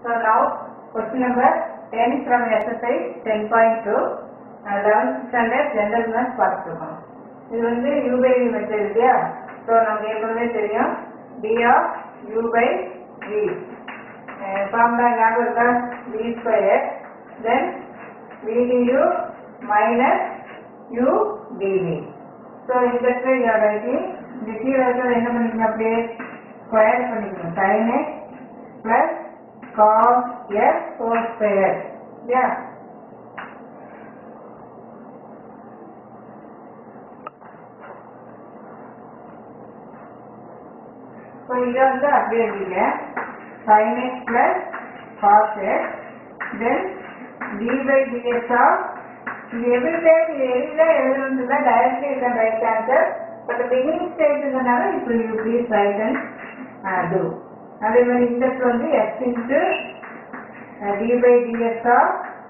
So now question number 10 from exercise 10.2 uh, 11th standard general maths பார்த்துருக்கோம் இது வந்து u by v method இல்லையா so நமக்கு ஏற்கனவே தெரியும் d of u by v formula ஞாபகம் இருக்கா v square then v du minus u dv so இந்த இடத்துல you are writing இந்த கீழே இருக்கிறது என்ன பண்ணிக்கணும் அப்படியே ஸ்கொயர் பண்ணிக்கணும் sin x plus cos x whole square இல்லையா ஸோ இதை வந்து அப்படியே எழுதிங்க sin x plus cos x then d by dx of இது every time இது எதுல எழுதுறதுல directly you can write answer but the beginning stage இருந்தனால இப்போ you please write and uh, do அதே மாதிரி இந்த இடத்துல வந்து x into uh, d by dx of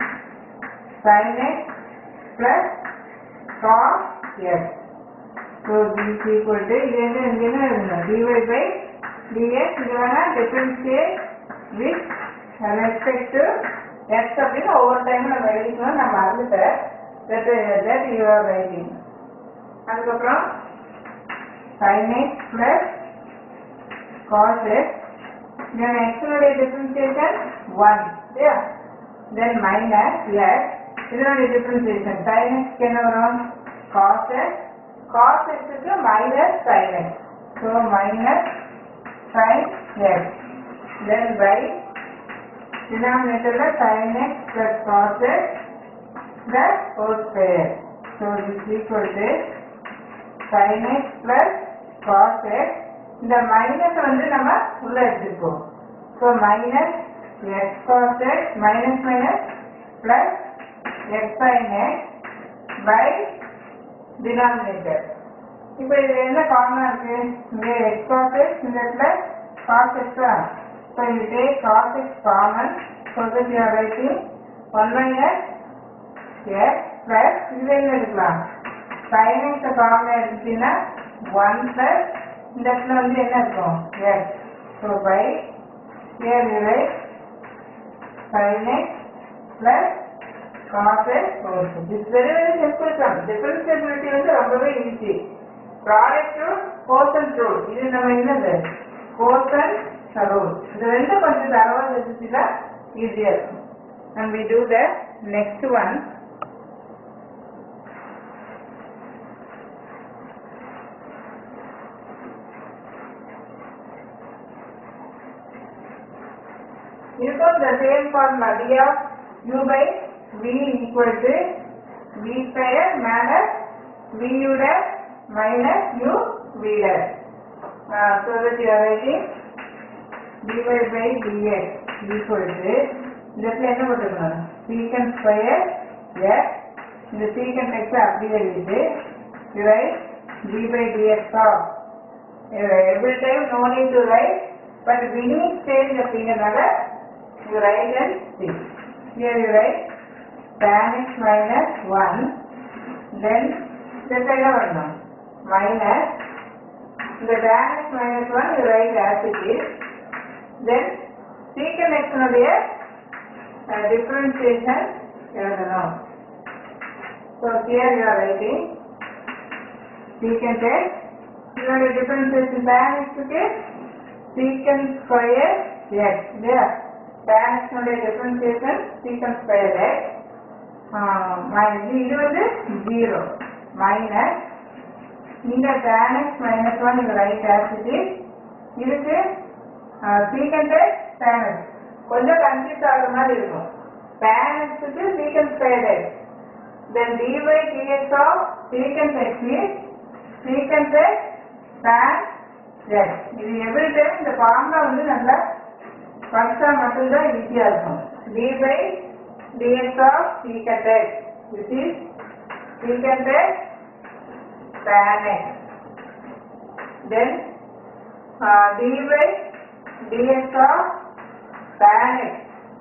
sin x plus cos x so this is equal to இது என்ன இங்க என்ன எழுதணும் dy by dx இது வேணா differentiate with respect to x அப்படின்னு ஒவ்வொரு டைம் நம்ம எழுதிக்கணும் நான் மறந்துட்டேன் that that you are writing அதுக்கப்புறம் sin x plus cos x then x னுடைய differentiation 1 இல்லையா then minus plus இதனுடைய differentiation sin x க்கு என்ன வரும் cos x cos x க்கு minus sin x so minus sin x then by denominator sin x plus cos x the whole square so this is equal to sin x plus cos x இந்த minus வந்து நம்ம உள்ள எடுத்துப்போம் so minus x cos x minus minus plus x sine x by denominator இப்போ இது என்ன காமனா இருக்கு இங்க எக்ஸ் காஸ் எக்ஸ் இந்த இடத்துல காஸ் எக்ஸா ஸோ இது take cos x common so that you are writing one minus x plus இதுல என்ன எடுக்கலாம் சைன் எக்ஸ் காமன் எடுத்துட்டீங்கன்னா ஒன் பிளஸ் இந்த இடத்துல வந்து என்ன இருக்கும் x so by here you write sin x plus cos x whole cube. This is very very simple sum. Differentiability வந்து ரொம்பவே easy. Product rule, quotient rule. இது நம்ம என்னது quotient rule. இது ரெண்டு கொஞ்சம் தரவா தெரிஞ்சுச்சுன்னா ஈஸியா இருக்கும். And we do the next one. இருக்கும் the same formula d of u by v equal to v square minus v u dash minus u v dash. Uh, so that you are writing dy by dx equal to இந்த இடத்துல என்ன போட்டுக்கணும் secant square x இந்த secant x அப்படியே எழுதிட்டு you write d by dx of every time no need to write but beginning stage அப்படிங்கிறனால you write and see. Here you write tan x minus 1, then this side வரணும் minus the tan x minus 1 you write as it is, then secant x னுடைய uh, differentiation எழுதணும். So here you are writing secant x, இதனுடைய differentiation tan x க்கு secant square x, இல்லையா tan x னுடைய differentiation secant square x ஆஹ் mi- இது வந்து 0 minus இந்த tan x minus 1 இது right as it is இதுக்கு ah secant x tan x கொஞ்சம் confuse ஆகுற மாதிரி இருக்கும் tan x க்கு secant square x then dy dx of secant x is secant x tan x இது every time இந்த formula வந்து நல்லா படிச்சா மட்டும்தான் ஈஸியா இருக்கும் d by dx of secant x which is secant x tan x then uh, d by dx of tan x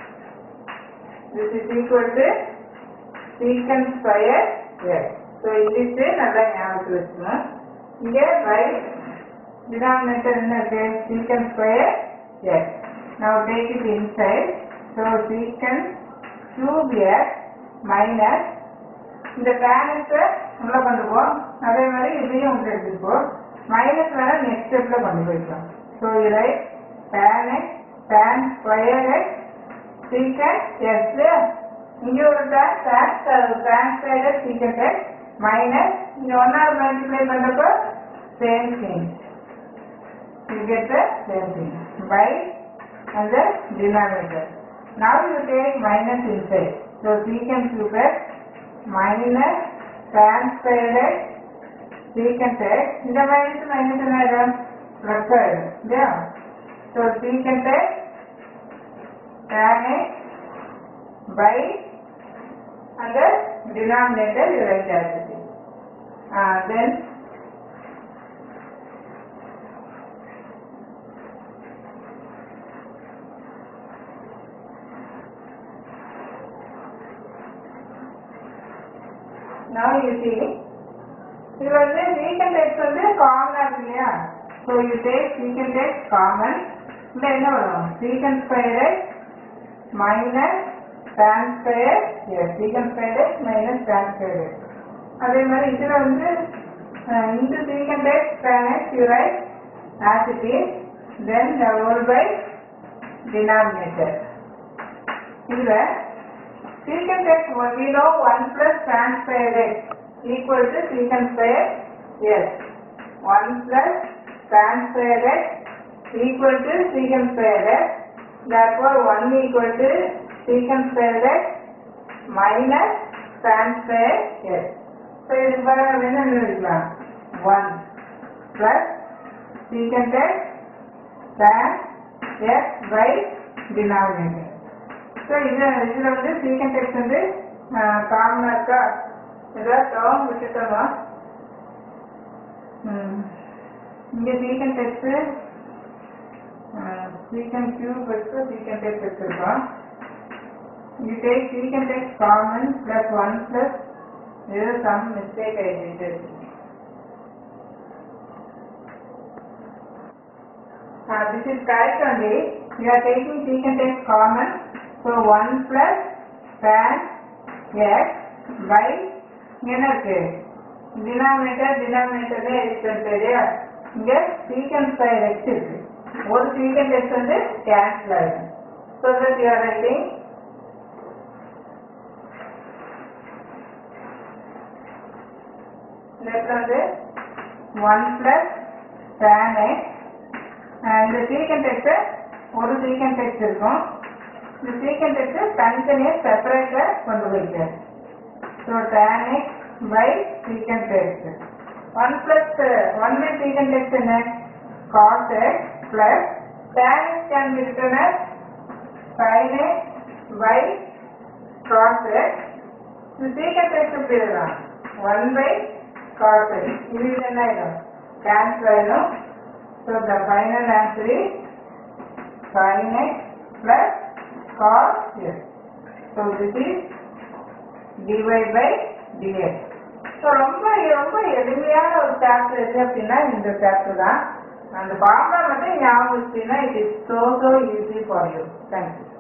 this is equal to secant square x so English நல்லா ஞாபகத்தில் வச்சுக்கணும் இங்க by denominator என்ன இருக்கு secant square x now take it inside so secant cube x minus இந்த டேனுக்கு உள்ள கொண்டு போ அதே மாதிரி இதையும் உள்ள எடுத்துட்டு போ மைனஸ் வேணா நெக்ஸ்ட் ஸ்டெப்ல கொண்டு போய்க்கலாம் ஸோ இதை tan x tan square x secant x இங்க ஒரு tan tan tan square x secant x minus இங்க ஒன்னாவது மல்டிப்ளை பண்றப்போ same thing you get the same thing by and the denominator. Now you take minus inside. So secant cube x minus tan squared x secant x. இந்த minus minus என்ன ஆயிடும் plus ஆயிடும் இல்லையா So secant x tan x by and the denominator you write as it is. Uh, then now you see இது வந்து secant x வந்து காமனா இருக்கு இல்லையா so you take secant x common இந்த என்ன வரும் secant square x minus tan square yes secant square x minus tan square x அதே மாதிரி இதுல வந்து uh, into secant x tan x you write as it is then the whole by denominator இதுல secant x we know 1 plus tan square x equal to secant square yes 1 plus tan square x equal to secant square x therefore 1 equal to secant square x minus tan square x so இதுக்கு பதிலாக என்ன எழுதிக்கலாம் 1 plus secant x tan x by denominator so இது இதில் வந்து சீக்கன் text வந்து காமனாக இருக்கா ஏதாவது டேர்ம் விட்டுட்டோமா இங்கே சீக்கன் டெக்ஸ்ட்டு சீக்கன் கியூப் வச்சு சீக்கன் டெக்ஸ்ட் வச்சுருக்கோம் You take secant x common plus 1 plus there is some mistake I did. Uh, this is correct only. You are taking secant x common. So 1 plus tan x by என்ன இருக்கு denominator டினாமினேட்டர்ல இருக்கு இல்லையா இங்க secant square x இருக்கு ஒரு secant x வந்து cancel ஆயிடும் so that you are writing left வந்து 1 plus tan x அஹ் இந்த secant x ஒரு secant x இருக்கும் இந்த secant x தனித்தனியா செப்பரேட்டா கொண்டு போய்க்காரு so tan x by secant x 1 plus uh, 1 by secant x என்ன cos x plus tan x can be written as sin x by cos x இந்த secant x எப்படி எழுதலாம் 1 by cos x இது இது என்ன ஆயிடும் கேன்சல் ஆயிடும் so the final answer is sin x plus cos x. So this is dy by dx. So ரொம்ப ரொம்ப எளிமையான ஒரு சாப்டர் எது அப்படின்னா இந்த சாப்டர் தான் அந்த ஃபார்முலா மட்டும் ஞாபகம் வச்சுன்னா it is so so easy for you thank you